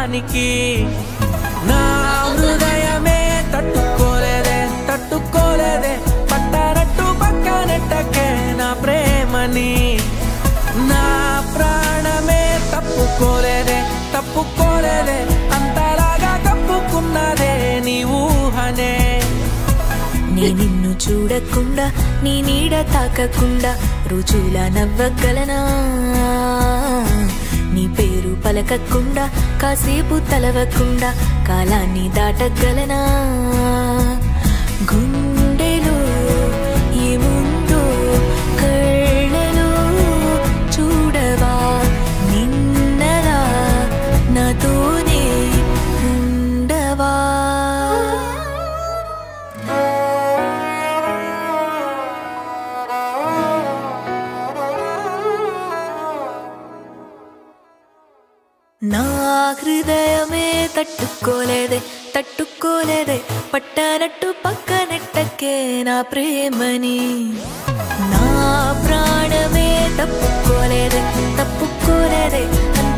స్నేహానికి నా హృదయమే తట్టుకోలేదే తట్టుకోలేదే పట్టారట్టు పక్కనెట్టకే నా ప్రేమని నా ప్రాణమే తప్పుకోలేదే తప్పుకోలేదే అంతలాగా కప్పుకున్నదే నీ ఊహనే నీ నిన్ను చూడకుండా నీ నీడ తాకకుండా రుజుల నవ్వగలనా నీ పేరు పలకకుండా కాసేపు తలవకుండా కాలాన్ని దాటగలనా గుండెలో ఏముందో కళ్ళలో చూడవా నిన్నలా నాతోనే ఉండవా నా హృదయమే తట్టుకోలేదే తట్టుకోలేదే పట్టనట్టు పక్కనెట్టకే నా ప్రేమని నా ప్రాణమే తప్పుకోలేదే తప్పుకోలేదే